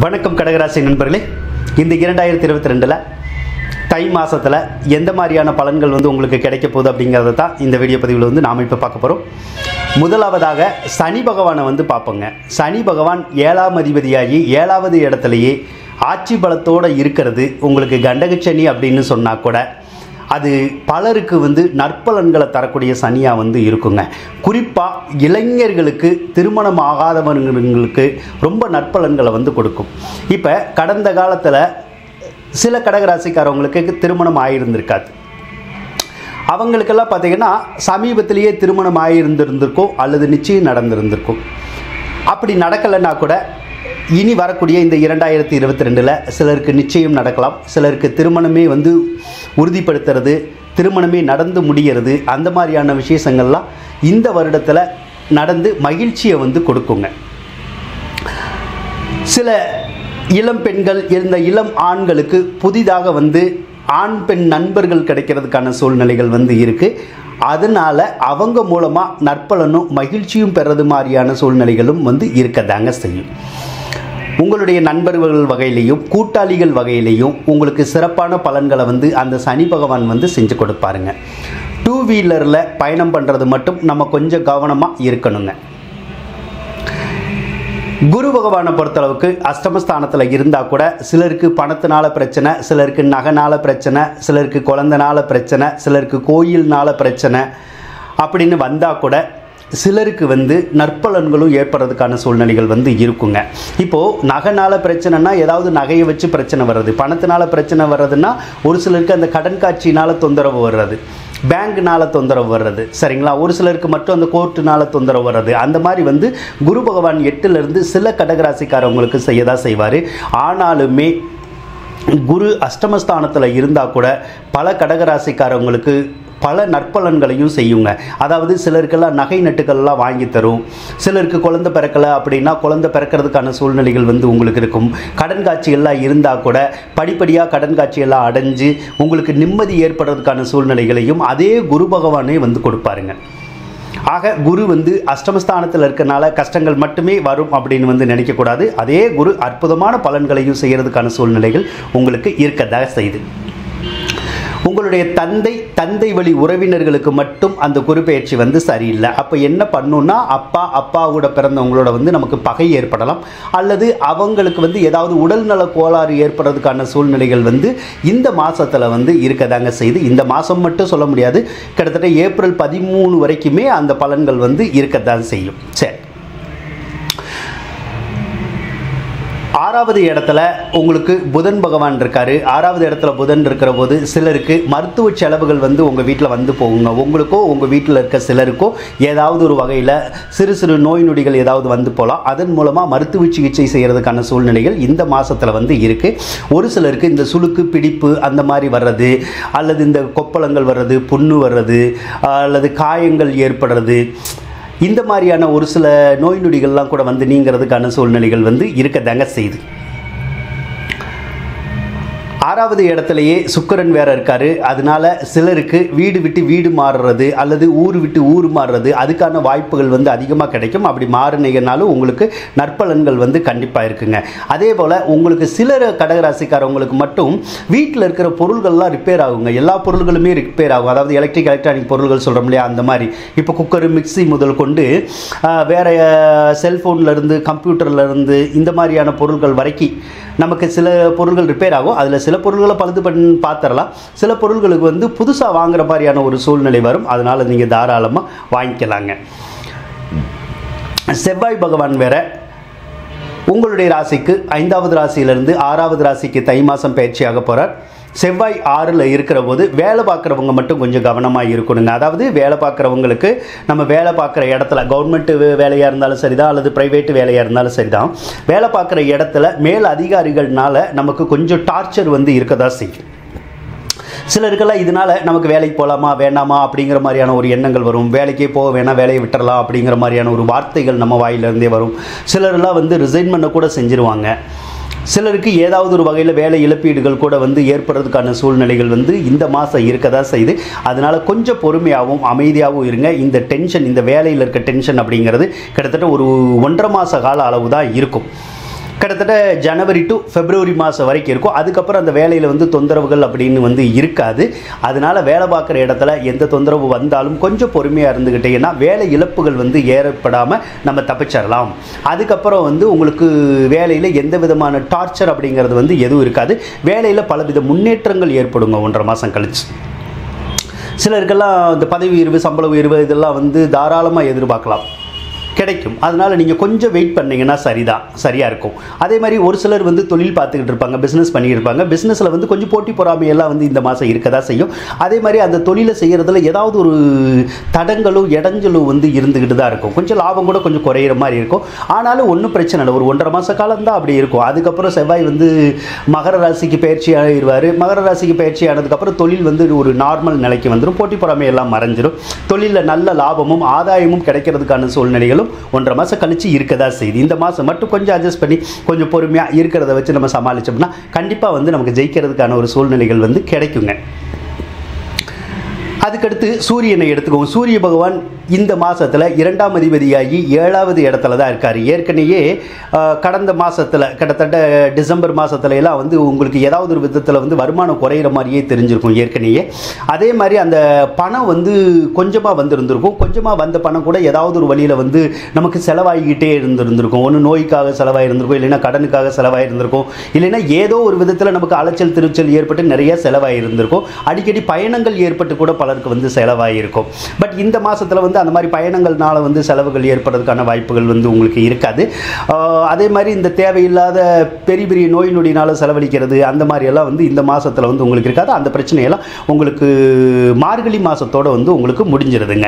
வணக்கம் கடகராசி நண்பர்களே இந்த இரண்டாயிரத்தி இருபத்தி ரெண்டில் தை மாதத்தில் எந்த மாதிரியான பலன்கள் வந்து உங்களுக்கு கிடைக்க போகுது அப்படிங்கிறத தான் இந்த வீடியோ பதிவில் வந்து நாம் இப்போ பார்க்க போகிறோம் முதலாவதாக சனி பகவானை வந்து பார்ப்போங்க சனி பகவான் ஏழாம் அதிபதியாகி ஏழாவது இடத்துலையே ஆட்சி பலத்தோடு இருக்கிறது உங்களுக்கு கண்டகச்சனி அப்படின்னு சொன்னால் கூட அது பலருக்கு வந்து நற்பலன்களை தரக்கூடிய சனியாக வந்து இருக்குங்க குறிப்பாக இளைஞர்களுக்கு திருமணம் ஆகாதவங்களுக்கு ரொம்ப நற்பலன்களை வந்து கொடுக்கும் இப்போ கடந்த காலத்தில் சில கடகராசிக்காரவங்களுக்கு திருமணம் ஆகியிருந்திருக்காது அவங்களுக்கெல்லாம் பார்த்தீங்கன்னா சமீபத்திலேயே திருமணம் ஆகியிருந்திருந்திருக்கும் அல்லது நிச்சயம் நடந்திருந்திருக்கும் அப்படி நடக்கலைன்னா கூட இனி வரக்கூடிய இந்த இரண்டாயிரத்தி இருபத்தி ரெண்டில் சிலருக்கு நிச்சயம் நடக்கலாம் சிலருக்கு திருமணமே வந்து உறுதிப்படுத்துறது திருமணமே நடந்து முடிகிறது அந்த மாதிரியான விசேஷங்கள்லாம் இந்த வருடத்தில் நடந்து மகிழ்ச்சியை வந்து கொடுக்குங்க சில இளம் பெண்கள் இந்த இளம் ஆண்களுக்கு புதிதாக வந்து ஆண் பெண் நண்பர்கள் கிடைக்கிறதுக்கான சூழ்நிலைகள் வந்து இருக்குது அதனால் அவங்க மூலமாக நற்பலனும் மகிழ்ச்சியும் பெறது மாதிரியான சூழ்நிலைகளும் வந்து இருக்கதாங்க செய்யும் உங்களுடைய நண்பர்கள் வகையிலையும் கூட்டாளிகள் வகையிலையும் உங்களுக்கு சிறப்பான பலன்களை வந்து அந்த சனி பகவான் வந்து செஞ்சு கொடுப்பாருங்க டூ வீலரில் பயணம் பண்ணுறது மட்டும் நம்ம கொஞ்சம் கவனமாக இருக்கணுங்க குரு பகவானை பொறுத்தளவுக்கு அஷ்டமஸ்தானத்தில் இருந்தால் கூட சிலருக்கு பணத்தினால பிரச்சனை சிலருக்கு நகனால பிரச்சனை சிலருக்கு குழந்தனால பிரச்சனை சிலருக்கு கோயில்னால பிரச்சனை அப்படின்னு வந்தால் கூட சிலருக்கு வந்து நற்பலன்களும் ஏற்படுறதுக்கான சூழ்நிலைகள் வந்து இருக்குங்க இப்போது நகைனால பிரச்சனைனா ஏதாவது நகையை வச்சு பிரச்சனை வர்றது பணத்தினால பிரச்சனை வர்றதுன்னா ஒரு சிலருக்கு அந்த கடன் காட்சியினால் தொந்தரவு வர்றது பேங்க்னால தொந்தரவு வர்றது சரிங்களா ஒரு சிலருக்கு மட்டும் அந்த கோர்ட்டுனால தொந்தரவு வர்றது அந்த மாதிரி வந்து குரு பகவான் எட்டுலேருந்து சில கடகராசிக்காரவங்களுக்கு செய்ய தான் செய்வார் ஆனாலுமே குரு அஷ்டமஸ்தானத்தில் இருந்தால் கூட பல கடகராசிக்காரவங்களுக்கு பல நற்பலன்களையும் செய்யுங்க அதாவது சிலருக்கெல்லாம் நகை நட்டுக்கள்லாம் வாங்கி தரும் சிலருக்கு குழந்தை பிறக்கலை அப்படின்னா குழந்தை பிறக்கிறதுக்கான சூழ்நிலைகள் வந்து உங்களுக்கு இருக்கும் கடன் காட்சிகள்லாம் இருந்தால் கூட படிப்படியாக கடன் காட்சியெல்லாம் அடைஞ்சு உங்களுக்கு நிம்மதி ஏற்படுறதுக்கான சூழ்நிலைகளையும் அதே குரு பகவானே வந்து கொடுப்பாருங்க ஆக குரு வந்து அஷ்டமஸ்தானத்தில் இருக்கனால கஷ்டங்கள் மட்டுமே வரும் அப்படின்னு வந்து நினைக்கக்கூடாது அதே குரு அற்புதமான பலன்களையும் செய்கிறதுக்கான சூழ்நிலைகள் உங்களுக்கு இருக்கதாக செய்யுது உங்களுடைய தந்தை தந்தை வழி உறவினர்களுக்கு மட்டும் அந்த குருப்பெயர்ச்சி வந்து சரியில்லை அப்போ என்ன பண்ணுன்னா அப்பா அப்பாவோட பிறந்தவங்களோட வந்து நமக்கு பகை ஏற்படலாம் அல்லது அவங்களுக்கு வந்து ஏதாவது உடல்நல கோளாறு ஏற்படுறதுக்கான சூழ்நிலைகள் வந்து இந்த மாதத்தில் வந்து இருக்கதாங்க செய்து இந்த மாதம் மட்டும் சொல்ல முடியாது கிட்டத்தட்ட ஏப்ரல் பதிமூணு வரைக்குமே அந்த பலன்கள் வந்து இருக்கத்தான் செய்யும் சரி ஆறாவது இடத்துல உங்களுக்கு புதன் பகவான் இருக்காரு ஆறாவது இடத்துல புதன் இருக்கிற போது சிலருக்கு மருத்துவ செலவுகள் வந்து உங்கள் வீட்டில் வந்து போகுங்க உங்களுக்கோ உங்கள் வீட்டில் இருக்க சிலருக்கோ ஏதாவது ஒரு வகையில் சிறு சிறு நோய் நொடிகள் ஏதாவது வந்து போகலாம் அதன் மூலமாக மருத்துவ சிகிச்சை செய்கிறதுக்கான சூழ்நிலைகள் இந்த மாதத்தில் வந்து இருக்குது ஒரு சிலருக்கு இந்த சுளுக்கு பிடிப்பு அந்த மாதிரி வர்றது அல்லது இந்த கொப்பளங்கள் வர்றது புண்ணு வர்றது அல்லது காயங்கள் ஏற்படுறது இந்த மாதிரியான ஒரு சில நோய் நொடிகள்லாம் கூட வந்து நீங்கிறதுக்கான சூழ்நிலைகள் வந்து இருக்கதாங்க செய்யுது ஆறாவது இடத்துலையே சுக்கரன் வேற இருக்காரு அதனால சிலருக்கு வீடு விட்டு வீடு மாறுறது அல்லது ஊர் விட்டு ஊர் மாறுறது அதுக்கான வாய்ப்புகள் வந்து அதிகமாக கிடைக்கும் அப்படி மாறினீங்கனாலும் உங்களுக்கு நற்பலன்கள் வந்து கண்டிப்பாக இருக்குங்க அதே போல் உங்களுக்கு சிலர் கடகராசிக்காரவங்களுக்கு மட்டும் வீட்டில் இருக்கிற பொருள்கள்லாம் ரிப்பேர் ஆகுங்க எல்லா பொருள்களுமே ரிப்பேர் ஆகும் அதாவது எலக்ட்ரிக் எலக்ட்ரானிக் பொருள்கள் சொல்கிறோம் இல்லையா அந்த மாதிரி இப்போ குக்கர் மிக்சி முதல் கொண்டு ஆஹ், வேற செல்ஃபோன்ல இருந்து கம்ப்யூட்டர்ல இருந்து இந்த மாதிரியான பொருள்கள் வரைக்கும் நமக்கு சில பொருள்கள் ரிப்பேர் ஆகும் அதில் சில பொருள்களை பழுது பண்ணி பார்த்துடலாம் சில பொருள்களுக்கு வந்து புதுசாக வாங்குற மாதிரியான ஒரு சூழ்நிலை வரும் அதனால் நீங்கள் தாராளமாக வாங்கிக்கலாங்க செவ்வாய் பகவான் வேற உங்களுடைய ராசிக்கு ஐந்தாவது ராசியிலிருந்து ஆறாவது ராசிக்கு தை மாதம் பயிற்சியாக போகிறார் செவ்வாய் ஆறில் இருக்கிற போது வேலை பார்க்குறவங்க மட்டும் கொஞ்சம் கவனமாக இருக்கணுங்க அதாவது வேலை பார்க்குறவங்களுக்கு நம்ம வேலை பார்க்குற இடத்துல கவர்மெண்ட் வேலையாக இருந்தாலும் சரிதான் அல்லது ப்ரைவேட் வேலையாக இருந்தாலும் சரிதான் வேலை பார்க்குற இடத்துல மேல் அதிகாரிகள்னால நமக்கு கொஞ்சம் டார்ச்சர் வந்து இருக்க தான் செய்யும் சிலருக்கெல்லாம் இதனால் நமக்கு வேலைக்கு போகலாமா வேண்டாமா அப்படிங்கிற மாதிரியான ஒரு எண்ணங்கள் வரும் வேலைக்கே போக வேணாம் வேலையை விட்டுறலாம் அப்படிங்கிற மாதிரியான ஒரு வார்த்தைகள் நம்ம வாயிலிருந்தே வரும் சிலரெல்லாம் வந்து ரிசைன் பண்ண கூட செஞ்சுருவாங்க சிலருக்கு ஏதாவது ஒரு வகையில் வேலை இழப்பீடுகள் கூட வந்து ஏற்படுறதுக்கான சூழ்நிலைகள் வந்து இந்த மாதம் இருக்க தான் செய்யுது அதனால் கொஞ்சம் பொறுமையாகவும் அமைதியாகவும் இருங்க இந்த டென்ஷன் இந்த வேலையில் இருக்க டென்ஷன் அப்படிங்கிறது கிட்டத்தட்ட ஒரு ஒன்றரை மாத கால அளவு தான் இருக்கும் கிட்டத்தட்ட ஜனவரி டு பிப்ரவரி மாதம் வரைக்கும் இருக்கும் அதுக்கப்புறம் அந்த வேலையில் வந்து தொந்தரவுகள் அப்படின்னு வந்து இருக்காது அதனால வேலை பார்க்குற இடத்துல எந்த தொந்தரவு வந்தாலும் கொஞ்சம் பொறுமையாக இருந்துக்கிட்டீங்கன்னா வேலை இழப்புகள் வந்து ஏற்படாமல் நம்ம தப்பிச்சிடலாம் அதுக்கப்புறம் வந்து உங்களுக்கு வேலையில் எந்த விதமான டார்ச்சர் அப்படிங்கிறது வந்து எதுவும் இருக்காது வேலையில் பலவித முன்னேற்றங்கள் ஏற்படுங்க ஒன்றரை மாதம் கழிச்சு சிலருக்கெல்லாம் இந்த பதவி உயர்வு சம்பள உயர்வு இதெல்லாம் வந்து தாராளமாக எதிர்பார்க்கலாம் கிடைக்கும் அதனால் நீங்கள் கொஞ்சம் வெயிட் பண்ணீங்கன்னா சரிதான் சரியாக இருக்கும் அதே மாதிரி ஒரு சிலர் வந்து தொழில் பார்த்துக்கிட்டு இருப்பாங்க பிஸ்னஸ் பண்ணியிருப்பாங்க பிஸ்னஸில் வந்து கொஞ்சம் போட்டி பொறாமையெல்லாம் வந்து இந்த மாதம் இருக்க தான் செய்யும் அதே மாதிரி அந்த தொழிலை செய்கிறதுல ஏதாவது ஒரு தடங்களும் இடைஞ்சலும் வந்து இருந்துக்கிட்டு தான் இருக்கும் கொஞ்சம் லாபம் கூட கொஞ்சம் குறையிற மாதிரி இருக்கும் ஆனாலும் ஒன்றும் பிரச்சனை இல்லை ஒரு ஒன்றரை மாத காலம் தான் அப்படி இருக்கும் அதுக்கப்புறம் செவ்வாய் வந்து மகர ராசிக்கு பயிற்சி ஆகிடுவார் மகர ராசிக்கு பயிற்சி ஆனதுக்கப்புறம் தொழில் வந்து ஒரு நார்மல் நிலைக்கு வந்துடும் போட்டி பொறாமை எல்லாம் மறைஞ்சிடும் தொழிலில் நல்ல லாபமும் ஆதாயமும் கிடைக்கிறதுக்கான சூழ்நிலைகளும் ஒன்றரை மாதம் கழிச்சு இருக்கதா செய்யுது இந்த மாதம் மட்டும் கொஞ்சம் அட்ஜஸ்ட் பண்ணி கொஞ்சம் பொறுமையாக இருக்கிறத வச்சு நம்ம சமாளித்தோம்னா கண்டிப்பாக வந்து நமக்கு ஜெயிக்கிறதுக்கான ஒரு சூழ்நிலைகள் வந்து கிடைக்குங்க அதுக்கடுத்து சூரியனை எடுத்துக்குவோம் சூரிய பகவான் இந்த மாதத்தில் இரண்டாம் அதிபதியாகி ஏழாவது இடத்துல தான் இருக்கார் ஏற்கனவே அஹ், கடந்த மாதத்தில் கிட்டத்தட்ட டிசம்பர் மாதத்துல எல்லாம் வந்து உங்களுக்கு ஏதாவது ஒரு விதத்தில் வந்து வருமானம் குறையிற மாதிரியே தெரிஞ்சிருக்கும் ஏற்கனவே அதே மாதிரி அந்த பணம் வந்து கொஞ்சமாக வந்திருந்திருக்கும் கொஞ்சமாக வந்த பணம் கூட ஏதாவது ஒரு வழியில் வந்து நமக்கு செலவாகிக்கிட்டே இருந்திருந்திருக்கும் ஒன்று நோய்க்காக செலவாயிருந்திருக்கும் இல்லைன்னா கடனுக்காக செலவாயிருந்திருக்கும் இல்லைன்னா ஏதோ ஒரு விதத்தில் நமக்கு அலைச்சல் திருச்சல் ஏற்பட்டு நிறைய செலவாயிருந்திருக்கும் அடிக்கடி பயணங்கள் ஏற்பட்டு கூட பலருக்கு வந்து செலவாகிருக்கும் பட் இந்த மாதத்தில் வந்து அந்த மாதிரி பயணங்கள்னால வந்து செலவுகள் ஏற்படுறதுக்கான வாய்ப்புகள் வந்து உங்களுக்கு இருக்காது ஆஹ் அதே மாதிரி இந்த தேவையில்லாத பெரிய பெரிய நோய் நொடினால செலவழிக்கிறது அந்த மாதிரி எல்லாம் வந்து இந்த மாதத்தில் வந்து உங்களுக்கு இருக்காது அந்த பிரச்சனையெல்லாம் உங்களுக்கு மார்கழி மாதத்தோட வந்து உங்களுக்கு முடிஞ்சிருதுங்க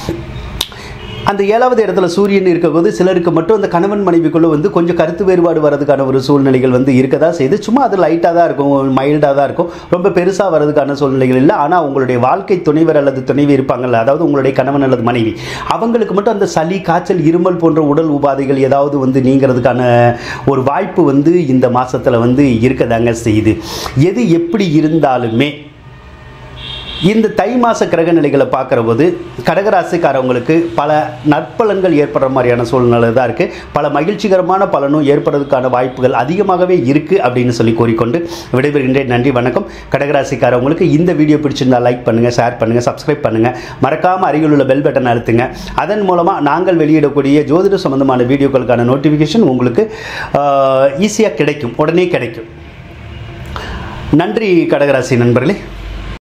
அந்த ஏழாவது இடத்துல சூரியன் இருக்கும்போது சிலருக்கு மட்டும் அந்த கணவன் மனைவிக்குள்ள வந்து கொஞ்சம் கருத்து வேறுபாடு வரதுக்கான ஒரு சூழ்நிலைகள் வந்து இருக்கதா செய்து சும்மா அது லைட்டாக தான் இருக்கும் மைல்டாக தான் இருக்கும் ரொம்ப பெருசாக வரதுக்கான சூழ்நிலைகள் இல்லை ஆனால் உங்களுடைய வாழ்க்கை துணைவர் அல்லது துணைவி இருப்பாங்கல்ல அதாவது உங்களுடைய கணவன் அல்லது மனைவி அவங்களுக்கு மட்டும் அந்த சளி காய்ச்சல் இருமல் போன்ற உடல் உபாதைகள் ஏதாவது வந்து நீங்கிறதுக்கான ஒரு வாய்ப்பு வந்து இந்த மாசத்துல வந்து இருக்கதாங்க செய்யுது எது எப்படி இருந்தாலுமே இந்த தை மாச கிரக நிலைகளை பார்க்குற போது கடகராசிக்காரவங்களுக்கு பல நற்பலன்கள் ஏற்படுற மாதிரியான சூழ்நிலை தான் இருக்குது பல மகிழ்ச்சிகரமான பலனும் ஏற்படுறதுக்கான வாய்ப்புகள் அதிகமாகவே இருக்குது அப்படின்னு சொல்லி கூறிக்கொண்டு விடைபெறுகின்றேன் நன்றி வணக்கம் கடகராசிக்காரவங்களுக்கு இந்த வீடியோ பிடிச்சிருந்தா லைக் பண்ணுங்கள் ஷேர் பண்ணுங்கள் சப்ஸ்கிரைப் பண்ணுங்கள் மறக்காமல் அருகில் உள்ள பெல் பட்டன் அழுத்துங்க அதன் மூலமாக நாங்கள் வெளியிடக்கூடிய ஜோதிட சம்பந்தமான வீடியோக்களுக்கான நோட்டிஃபிகேஷன் உங்களுக்கு ஈஸியாக கிடைக்கும் உடனே கிடைக்கும் நன்றி கடகராசி நண்பர்களே